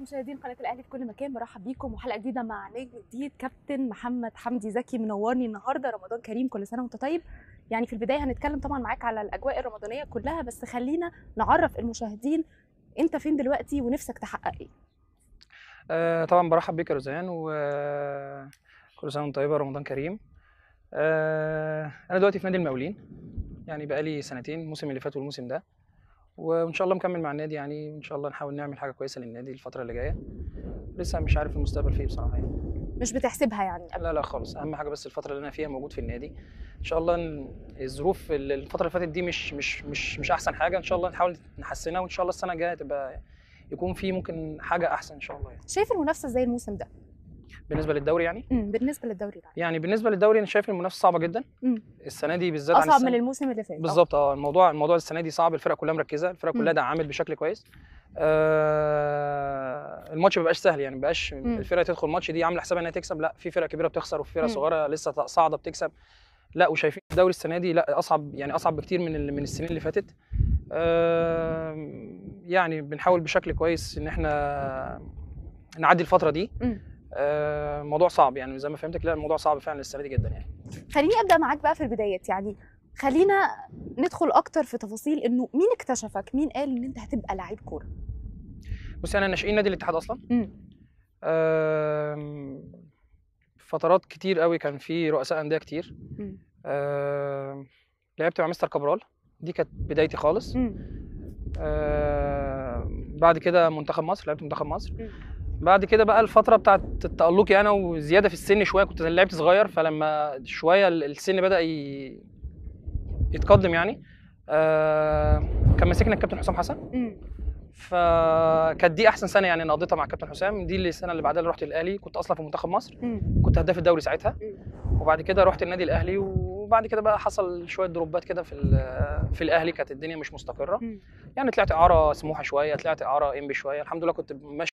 مشاهدين قناه الاهلي في كل مكان برحب بيكم وحلقه جديده مع نجم جديد كابتن محمد حمدي زكي منورني النهارده رمضان كريم كل سنه وانت طيب يعني في البدايه هنتكلم طبعا معاك على الاجواء الرمضانيه كلها بس خلينا نعرف المشاهدين انت فين دلوقتي ونفسك تحقق ايه آه طبعا برحب بيك يا روزان وكل سنه وانت طيبه رمضان كريم آه انا دلوقتي في نادي المقاولين يعني بقالي سنتين الموسم اللي فات والموسم ده وان شاء الله مكمل مع النادي يعني وان شاء الله نحاول نعمل حاجه كويسه للنادي الفتره اللي جايه لسه مش عارف المستقبل فيه بصراحه يعني مش بتحسبها يعني لا لا خالص اهم حاجه بس الفتره اللي انا فيها موجود في النادي ان شاء الله ن- الظروف ال- الفتره اللي فاتت دي مش مش مش مش احسن حاجه ان شاء الله نحاول نحسنها وان شاء الله السنه الجايه تبقى يكون في ممكن حاجه احسن ان شاء الله يعني شايف المنافسه ازاي الموسم ده بالنسبه للدوري يعني امم بالنسبه للدوري العام يعني بالنسبه للدوري انا شايف المنافسه صعبه جدا مم. السنه دي بالذات عن اصعب السنة- من الموسم اللي فات بالظبط اه الموضوع الموضوع السنه دي صعب الفرق كلها مركزه الفرق كلها مم. دعمت بشكل كويس آه الماتش ما بقاش سهل يعني ما بقاش مم. الفرقه تدخل الماتش دي عامله حسابها انها تكسب لا في فرق كبيره بتخسر وفي فرق مم. صغيره لسه صاعده بتكسب لا وشايفين الدوري السنه دي لا اصعب يعني اصعب بكتير من ال- من السنين اللي فاتت آه يعني بنحاول بشكل كويس ان احنا نعدي الفتره دي مم. آه الموضوع صعب يعني زي ما فهمتك لا الموضوع صعب فعلا السنه دي جدا يعني خليني ابدا معاك بقى في البدايات يعني خلينا ندخل اكتر في تفاصيل انه مين اكتشفك مين قال ان انت هتبقى لعيب كوره بصي انا ناشئين نادي الاتحاد اصلا امم آم، فترات كتير قوي كان في رؤساء انديه كتير مم. آم، لعبت مع مستر كابرال دي كانت بدايتي خالص مم. آم، بعد كده منتخب مصر لعبت منتخب مصر مم. بعد كده بقى الفتره بتاعت تألقي انا وزياده في السن شويه كنت لعبت صغير فلما شويه ال- السن بدا ي... يتقدم يعني آه، كان ماسكنا الكابتن حسام حسن مم. فكانت دي احسن سنه يعني انا قضيتها مع الكابتن حسام دي اللي السنه اللي بعدها اللي رحت الاهلي كنت اصلا في منتخب مصر مم. كنت هداف الدوري ساعتها مم. وبعد كده رحت النادي الاهلي وبعد كده بقى حصل شويه دروبات كده في ال- في الاهلي كانت الدنيا مش مستقره مم. يعني طلعت اعاره سموحه شويه طلعت اعاره انبي شويه الحمد لله كنت ماشي